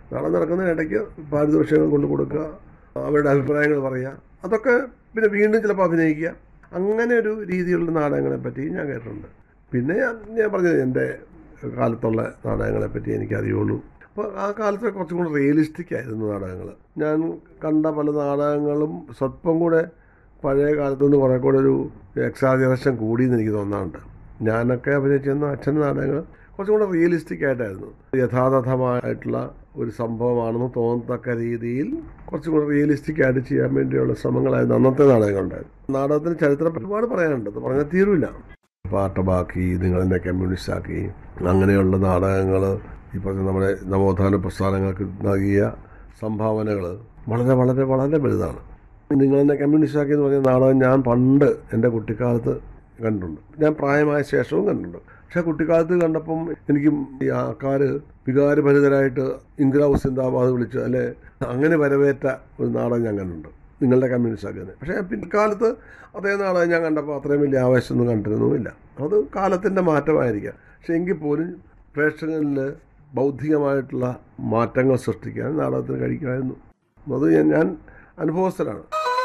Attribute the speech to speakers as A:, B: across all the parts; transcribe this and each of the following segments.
A: നാടകം നടക്കുന്നതിനിടയ്ക്ക് പാരിതോഷികങ്ങൾ കൊണ്ടു കൊടുക്കുക അവരുടെ അഭിപ്രായങ്ങൾ പറയുക അതൊക്കെ പിന്നെ വീണ്ടും ചിലപ്പോൾ അഭിനയിക്കുക അങ്ങനെ ഒരു രീതിയിലുള്ള നാടകങ്ങളെ പറ്റി ഞാൻ കേട്ടിട്ടുണ്ട് പിന്നെ ഞാൻ- ഞാൻ പറഞ്ഞത് എൻ്റെ കാലത്തുള്ള നാടകങ്ങളെ പറ്റി എനിക്ക് അറിയുള്ളൂ അപ്പോൾ ആ കാലത്ത് കുറച്ചും കൂടെ റിയലിസ്റ്റിക് ആയിരുന്നു നാടകങ്ങൾ ഞാൻ കണ്ട പല നാടകങ്ങളും സ്വല്പം കൂടെ പഴയ കാലത്തു നിന്ന് കുറേ കൂടെ ഒരു എക്സാജറേഷൻ കൂടിയെന്ന് എനിക്ക് തോന്നാറുണ്ട് ഞാനൊക്കെ അഭിനയിച്ചിരുന്ന അച്ഛൻ്റെ നാടകങ്ങൾ കുറച്ചും കൂടെ റിയലിസ്റ്റിക് ആയിട്ടായിരുന്നു യഥാതഥമായിട്ടുള്ള ഒരു സംഭവമാണെന്ന് തോന്നത്തക്ക രീതിയിൽ കുറച്ചും കൂടെ റിയലിസ്റ്റിക് ആയിട്ട് ചെയ്യാൻ വേണ്ടിയുള്ള ശ്രമങ്ങളായിരുന്നു അന്നത്തെ നാടകങ്ങളുണ്ടായിരുന്നു നാടകത്തിന് ചരിത്രം ഒരുപാട് പറയാനുണ്ട് അത് പറഞ്ഞാൽ തീരുമില്ല പാട്ടമാക്കി നിങ്ങളെന്നെ കമ്മ്യൂണിസ്റ്റ് ആക്കി അങ്ങനെയുള്ള നാടകങ്ങൾ ഈ പറഞ്ഞ നമ്മുടെ നവോത്ഥാന പ്രസ്ഥാനങ്ങൾക്ക് നൽകിയ സംഭാവനകൾ വളരെ വളരെ വളരെ വലുതാണ് നിങ്ങളെന്നെ കമ്മ്യൂണിസ്റ്റ് ആക്കി എന്ന് പറഞ്ഞ നാടകം ഞാൻ പണ്ട് എൻ്റെ കുട്ടിക്കാലത്ത് കണ്ടിട്ടുണ്ട് ഞാൻ പ്രായമായ ശേഷവും കണ്ടിട്ടുണ്ട് പക്ഷേ കുട്ടിക്കാലത്ത് കണ്ടപ്പം എനിക്ക് ഈ ആൾക്കാർ വികാരഭരിതരായിട്ട് ഇൻഗ്രാവ് സിന്ദാബാദ് വിളിച്ച് അല്ലെ അങ്ങനെ വരവേറ്റ ഒരു നാടകം ഞാൻ കണ്ടിട്ടുണ്ട് നിങ്ങളുടെ കമ്മ്യൂണിസ്റ്റ് ആക്കിയത് പക്ഷേ പിൽക്കാലത്ത് അതേ നാടകം ഞാൻ കണ്ടപ്പോൾ അത്രയും വലിയ ആവേശമൊന്നും കണ്ടിരുന്നുമില്ല അത് കാലത്തിൻ്റെ മാറ്റമായിരിക്കാം പക്ഷേ എങ്കിൽ പോലും പ്രേക്ഷകരിൽ ബൗദ്ധികമായിട്ടുള്ള മാറ്റങ്ങൾ സൃഷ്ടിക്കാൻ നാടകത്തിന് കഴിക്കുമായിരുന്നു അത് ഞാൻ- ഞാൻ അനുഭവസ്ഥരാണ്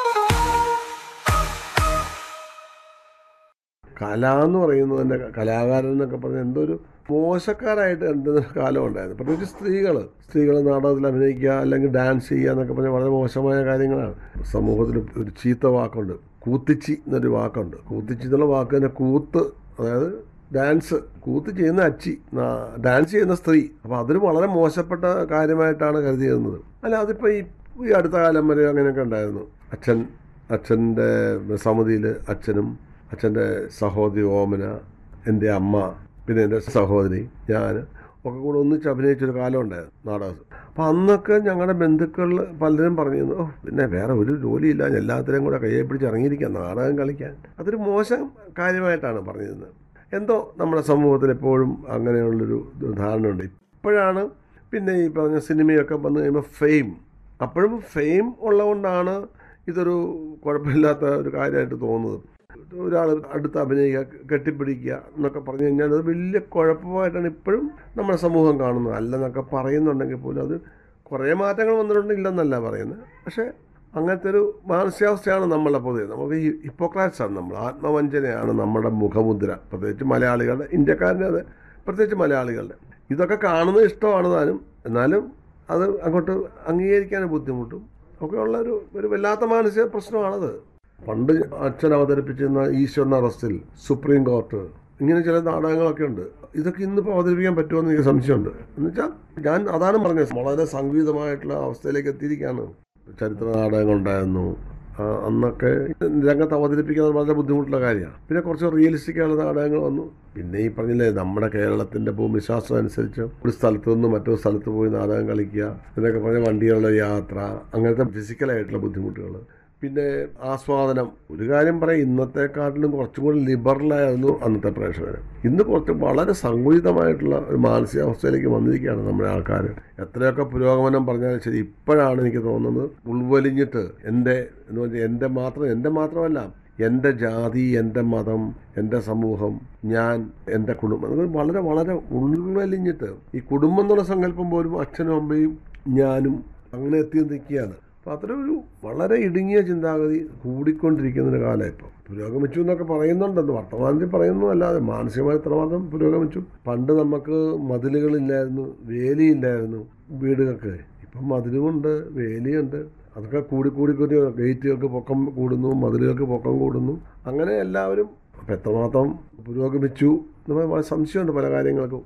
A: കല എന്ന് പറയുന്നത് തന്നെ കലാകാരൻ എന്നൊക്കെ പറഞ്ഞാൽ എന്തോ ഒരു മോശക്കാരായിട്ട് കണ്ടിരുന്ന ഒരു കാലം ഉണ്ടായിരുന്നു പ്രത്യേകിച്ച് സ്ത്രീകൾ സ്ത്രീകൾ നാടകത്തിൽ അഭിനയിക്കുക അല്ലെങ്കിൽ ഡാൻസ് ചെയ്യുക എന്നൊക്കെ പറഞ്ഞാൽ വളരെ മോശമായ കാര്യങ്ങളാണ് സമൂഹത്തിൽ ഒരു ചീത്ത വാക്കുണ്ട് കൂത്തിച്ചി എന്നൊരു വാക്കുണ്ട് കൂത്തിച്ചി എന്നുള്ള വാക്ക് തന്നെ കൂത്ത് അതായത് ഡാൻസ് കൂത്ത് ചെയ്യുന്ന അച്ചി നാ- ഡാൻസ് ചെയ്യുന്ന സ്ത്രീ അപ്പോൾ അതൊരു വളരെ മോശപ്പെട്ട കാര്യമായിട്ടാണ് കരുതിയിരുന്നത് അല്ല അതിപ്പോൾ ഈ ഈ അടുത്ത കാലം വരെ അങ്ങനെയൊക്കെ ഉണ്ടായിരുന്നു അച്ഛൻ അച്ഛൻ്റെ സമിതിയിൽ അച്ഛനും അച്ഛൻ്റെ സഹോദരി ഓമന എൻ്റെ അമ്മ പിന്നെ എൻ്റെ സഹോദരി ഞാൻ ഒക്കെ കൂടെ ഒന്നിച്ച് അഭിനയിച്ചൊരു കാലം ഉണ്ടായിരുന്നു നാടകം അപ്പം അന്നൊക്കെ ഞങ്ങളുടെ ബന്ധുക്കളിൽ പലരും പറഞ്ഞിരുന്നു ഓ പിന്നെ വേറെ ഒരു ജോലിയില്ല എല്ലാത്തിനെയും കൂടെ കയ്യെ പിടിച്ച് ഇറങ്ങിയിരിക്കുക നാടകം കളിക്കാൻ അതൊരു മോശം കാര്യമായിട്ടാണ് പറഞ്ഞിരുന്നത് എന്തോ നമ്മുടെ സമൂഹത്തിൽ എപ്പോഴും അങ്ങനെയുള്ളൊരു ധാരണയുണ്ട് ഇപ്പോഴാണ് പിന്നെ ഈ പറഞ്ഞ സിനിമയൊക്കെ വന്നു കഴിയുമ്പോൾ ഫെയിം അപ്പോഴും ഫെയിം ഉള്ളതുകൊണ്ടാണ് ഇതൊരു കുഴപ്പമില്ലാത്ത ഒരു കാര്യമായിട്ട് തോന്നുന്നത് ഒരാൾ അടുത്ത് അഭിനയിക്കുക കെട്ടിപ്പിടിക്കുക എന്നൊക്കെ പറഞ്ഞു കഴിഞ്ഞാൽ അത് വലിയ കുഴപ്പമായിട്ടാണ് ഇപ്പോഴും നമ്മുടെ സമൂഹം കാണുന്നത് അല്ലെന്നൊക്കെ പറയുന്നുണ്ടെങ്കിൽ പോലും അത് കുറേ മാറ്റങ്ങൾ വന്നിട്ടുണ്ടെങ്കിലെന്നല്ല പറയുന്നത് പക്ഷേ അങ്ങനത്തെ ഒരു മാനസികാവസ്ഥയാണ് നമ്മളെ പൊതുവെ നമുക്ക് ഈ ഹിപ്പോക്രാറ്റ്സ് ആണ് നമ്മൾ ആത്മവഞ്ചനയാണ് നമ്മുടെ മുഖമുദ്ര പ്രത്യേകിച്ച് മലയാളികളുടെ ഇന്ത്യക്കാരൻ്റെ അത് പ്രത്യേകിച്ച് മലയാളികളുടെ ഇതൊക്കെ കാണുന്നത് ഇഷ്ടമാണ് താനും എന്നാലും അത് അങ്ങോട്ട് അംഗീകരിക്കാൻ ബുദ്ധിമുട്ടും ഒക്കെ ഉള്ള ഒരു ഒരു വല്ലാത്ത മാനസിക പ്രശ്നമാണത് പണ്ട് അച്ഛൻ അവതരിപ്പിച്ചിരുന്ന ഈശ്വരൻ അറസ്റ്റിൽ സുപ്രീം കോർട്ട് ഇങ്ങനെ ചില നാടകങ്ങളൊക്കെ ഉണ്ട് ഇതൊക്കെ ഇന്നിപ്പോൾ അവതരിപ്പിക്കാൻ പറ്റുമെന്ന് എനിക്ക് സംശയമുണ്ട് എന്നുവെച്ചാൽ ഞാൻ അതാണ് പറഞ്ഞത് വളരെ സംഗീതമായിട്ടുള്ള അവസ്ഥയിലേക്ക് എത്തിയിരിക്കുകയാണ് ചരിത്ര നാടകങ്ങളുണ്ടായിരുന്നു ആ, അന്നൊക്കെ രംഗത്ത് അവതരിപ്പിക്കാൻ വളരെ ബുദ്ധിമുട്ടുള്ള കാര്യമാണ് പിന്നെ കുറച്ച് റിയലിസ്റ്റിക് ആയുള്ള നാടകങ്ങൾ വന്നു പിന്നെ ഈ പറഞ്ഞില്ലേ നമ്മുടെ കേരളത്തിൻ്റെ ഭൂമിശാസ്ത്രം അനുസരിച്ച് ഒരു സ്ഥലത്ത് നിന്ന് മറ്റൊരു സ്ഥലത്ത് പോയി നാടകം കളിക്കുക എന്നൊക്കെ പറഞ്ഞ വണ്ടികളുടെ യാത്ര അങ്ങനത്തെ ഫിസിക്കലായിട്ടുള്ള ബുദ്ധിമുട്ടുകൾ പിന്നെ ആസ്വാദനം ഒരു കാര്യം പറയാം ഇന്നത്തെക്കാട്ടിലും കുറച്ചും കൂടി ലിബറലായിരുന്നു അന്നത്തെ പ്രേക്ഷകർ ഇന്ന് കുറച്ച് വളരെ സങ്കുചിതമായിട്ടുള്ള ഒരു മാനസികാവസ്ഥയിലേക്ക് വന്നിരിക്കുകയാണ് നമ്മുടെ ആൾക്കാർ എത്രയൊക്കെ പുരോഗമനം പറഞ്ഞാലും ശരി ഇപ്പോഴാണ് എനിക്ക് തോന്നുന്നത് ഉൾവലിഞ്ഞിട്ട് എൻ്റെ എന്ന് പറഞ്ഞാൽ എൻ്റെ മാത്രം എൻ്റെ മാത്രമല്ല എൻ്റെ ജാതി എൻ്റെ മതം എൻ്റെ സമൂഹം ഞാൻ എൻ്റെ കുടുംബം അത് വളരെ വളരെ ഉൾവലിഞ്ഞിട്ട് ഈ കുടുംബം എന്നുള്ള സങ്കല്പം പോലും അച്ഛനും അമ്മയും ഞാനും അങ്ങനെ എത്തി നിൽക്കുകയാണ് അപ്പോൾ അത്തരം ഒരു വളരെ ഇടുങ്ങിയ ചിന്താഗതി കൂടിക്കൊണ്ടിരിക്കുന്ന ഒരു കാലം ഇപ്പോൾ പുരോഗമിച്ചു എന്നൊക്കെ പറയുന്നുണ്ടെന്ന് വർത്തമാനത്തിൽ പറയുന്നു അല്ലാതെ മാനസികമായി എത്രമാത്രം പുരോഗമിച്ചു പണ്ട് നമുക്ക് മതിലുകളില്ലായിരുന്നു വേലിയില്ലായിരുന്നു വീടുകൾക്ക് ഇപ്പം മതിലുമുണ്ട് വേലിയുണ്ട് അതൊക്കെ കൂടി കൂടി കൂടി ഗേറ്റുകൾക്ക് പൊക്കം കൂടുന്നു മതിലുകൾക്ക് പൊക്കം കൂടുന്നു അങ്ങനെ എല്ലാവരും അപ്പം എത്രമാത്രം പുരോഗമിച്ചു എന്ന് വളരെ സംശയമുണ്ട് പല കാര്യങ്ങൾക്കും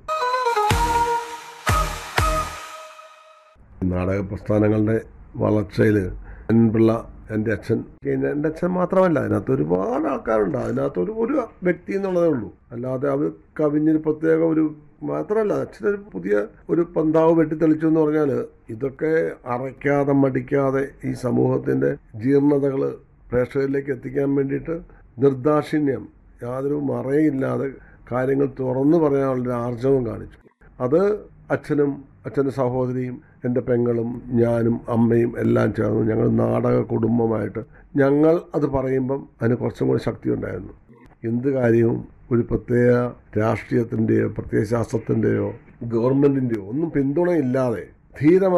A: നാടക പ്രസ്ഥാനങ്ങളുടെ വളർച്ചയിൽ പിള്ള എൻ്റെ അച്ഛൻ പിന്നെ എൻ്റെ അച്ഛൻ മാത്രമല്ല അതിനകത്ത് ഒരുപാട് ആൾക്കാരുണ്ട് അതിനകത്ത് ഒരു ഒരു വ്യക്തി എന്നുള്ളതേ ഉള്ളൂ അല്ലാതെ അവർ കവിഞ്ഞൊരു പ്രത്യേക ഒരു മാത്രമല്ല അച്ഛനൊരു പുതിയ ഒരു പന്താവ് വെട്ടിത്തെളിച്ചു എന്ന് പറഞ്ഞാൽ ഇതൊക്കെ അറയ്ക്കാതെ മടിക്കാതെ ഈ സമൂഹത്തിൻ്റെ ജീർണതകൾ പ്രേക്ഷകരിലേക്ക് എത്തിക്കാൻ വേണ്ടിയിട്ട് നിർദാക്ഷിണ്യം യാതൊരു മറയില്ലാതെ കാര്യങ്ങൾ തുറന്നു പറയാനുള്ളൊരു ആർജവം കാണിച്ചു അത് അച്ഛനും അച്ഛൻ്റെ സഹോദരിയും എൻ്റെ പെങ്ങളും ഞാനും അമ്മയും എല്ലാം ചേർന്ന് ഞങ്ങൾ നാടക കുടുംബമായിട്ട് ഞങ്ങൾ അത് പറയുമ്പം അതിന് കുറച്ചും കൂടി ശക്തി ഉണ്ടായിരുന്നു എന്ത് കാര്യവും ഒരു പ്രത്യേക രാഷ്ട്രീയത്തിൻ്റെയോ പ്രത്യയശാസ്ത്രത്തിൻ്റെയോ ഗവൺമെൻറ്റിൻ്റെയോ ഒന്നും പിന്തുണയില്ലാതെ ധീരമായി